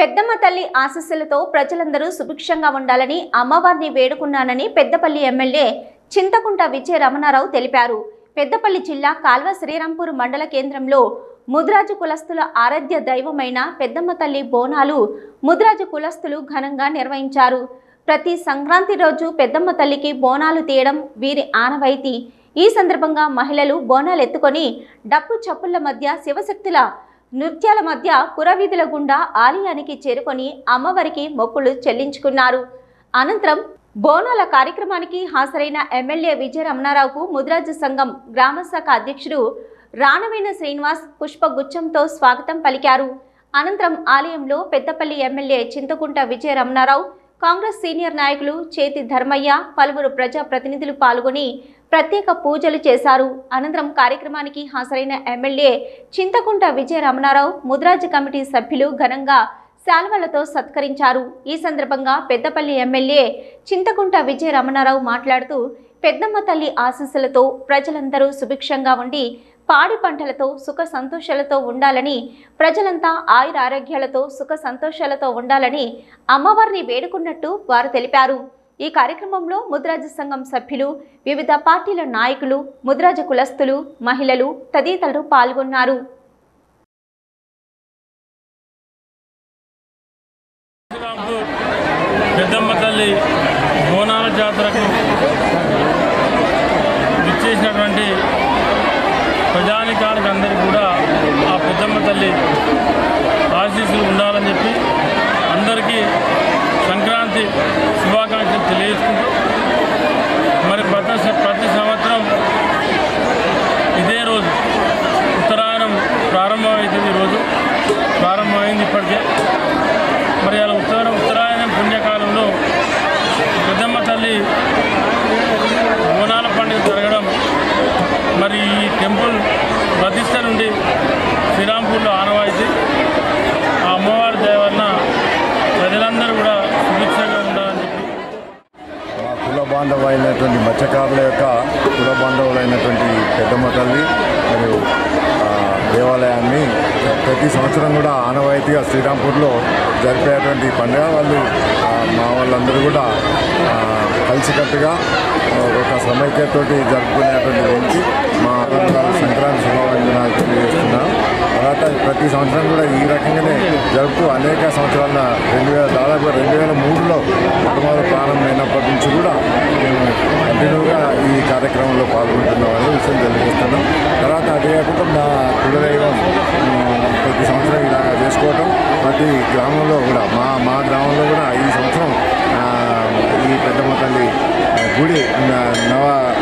పెద్దమ్మ తల్లి ఆశీస్సులతో ప్రజలందరూ సుభిక్షంగా ఉండాలని అమ్మవారిని వేడుకున్నానని పెద్దపల్లి ఎమ్మెల్యే చింతకుంట విజయ రమణారావు తెలిపారు పెద్దపల్లి జిల్లా కాల్వ శ్రీరాంపూర్ మండల కేంద్రంలో ముద్రాజు కులస్తుల ఆరాధ్య దైవమైన పెద్దమ్మ తల్లి బోనాలు ముద్రాజు కులస్తులు ఘనంగా నిర్వహించారు ప్రతి సంక్రాంతి రోజు పెద్దమ్మ తల్లికి బోనాలు తీయడం వీరి ఆనవాయితీ ఈ సందర్భంగా మహిళలు బోనాలు ఎత్తుకొని డప్పు చప్పుళ్ల మధ్య శివశక్తుల నృత్యాల మధ్య పురవీధుల గుండా ఆలయానికి చేరుకొని అమ్మవారికి మొక్కులు చెల్లించుకున్నారు అనంతరం బోనాల కార్యక్రమానికి హాజరైన ఎమ్మెల్యే విజయ రమణారావుకు ముద్రాజు సంఘం గ్రామ శాఖ అధ్యక్షుడు రాణవేణ శ్రీనివాస్ పుష్పగుచ్చంతో స్వాగతం పలికారు అనంతరం ఆలయంలో Peddapalli MLA Chintakunta Vijaya Ramanarao Congress senior నాయకులు చేతి ధర్మయ్య పలువురు ప్రజా ప్రతినిధులు పాల్గొని ప్రత్యేక పూజలు చేశారు అనంతరం కార్యక్రమానికి హాజరైన ఎమ్మెల్యే చింతకుంట విజయ రమణారావు ముద్రాజ్ కమిటీ సభ్యులు ఘనంగా శాల్వలతో సత్కరించారు ఈ సందర్భంగా పెద్దపల్లి ఎమ్మెల్యే చింతకుంట విజయ రమణారావు మాట్లాడుతూ పెద్దమ్మ తల్లి ఆశీస్సులతో ప్రజలందరూ సుభిక్షంగా ఉండి పాడి పంటలతో సుఖ సంతోషాలతో ఉండాలని ప్రజలంతా ఆయుర ఆరోగ్యాలతో సుఖ సంతోషాలతో ఉండాలని అమ్మవారిని వేడుకున్నట్టు వారు తెలిపారు ఈ కార్యక్రమంలో ముద్రాజ సంఘం సభ్యులు వివిధ పార్టీల నాయకులు ముద్రాజ కులస్తులు మహిళలు తదితరులు పాల్గొన్నారు శ్రీరాంపూర్ పెద్దమ్మ తల్లి బోనాల జాతరకు విచ్చేసినటువంటి ప్రజానికానికి అందరికీ కూడా ఆ పెద్దమ్మ తల్లి ఆశీస్సులు ఉండాలని చెప్పి అందరికీ సంక్రాంతి శుభాకాంక్షలు తెలియజేసుకుంటూ మరి ప్రతి స- ప్రతి సంవత్సరం ఇదే రోజు ఉత్తరాయణం ప్రారంభమవుతుంది ఈరోజు ప్రారంభమైంది ఇప్పటికే మరి అలా ఉత్తర ఉత్తరాయణం పుణ్యకాలంలో పెద్దమ్మ తల్లి బోనాల పండుగ జరగడం మరి ఈ టెంపుల్ ప్రతిష్ట నుండి శ్రీరాంపూర్లో ఆనవాయితీ ఆ అమ్మవారి దయ వలన ప్రజలందరూ కూడా సుభిక్షంగా ఉండాలని చెప్పి మా కుల బాంధవులైనటువంటి మత్స్యకారుల యొక్క కుల బాంధవులైనటువంటి పెద్దమ్మ తల్లి మరియు ఆ, దేవాలయాన్ని ప్రతి సంవత్సరం కూడా ఆనవాయితీగా శ్రీరాంపూర్లో జరిపేటువంటి పండుగ వాళ్ళు ఆ, మా వాళ్ళందరూ కూడా ఆ, కలిసికట్టుగా ఆ, ఒక సమైక్యతోటి జరుపుకునేటువంటి గురించి మా అందరూ సంక్రాంతి శుభవందనాలు తెలియజేస్తున్నాం తర్వాత ప్రతి సంవత్సరం కూడా ఈ రకంగానే జరుపుతూ అనేక సంవత్సరాల రెండు వేల దాదాపు రెండు వేల మూడులో మొట్టమొదటి ప్రారంభమైనప్పటి నుంచి కూడా మేము కంటిన్యూగా ఈ కార్యక్రమంలో పాల్గొంటున్నాం అనే విషయం తెలియజేస్తున్నాం తర్వాత అదే కాకుండా మా కులదైవం ఉమ్, ప్రతి సంవత్సరం ఇలా చేసుకోవటం ప్రతి గ్రామంలో కూడా మా మా గ్రామంలో కూడా ఈ సంవత్సరం ఆ, ఈ పెద్దమ్మ తల్లి గుడి న- నవ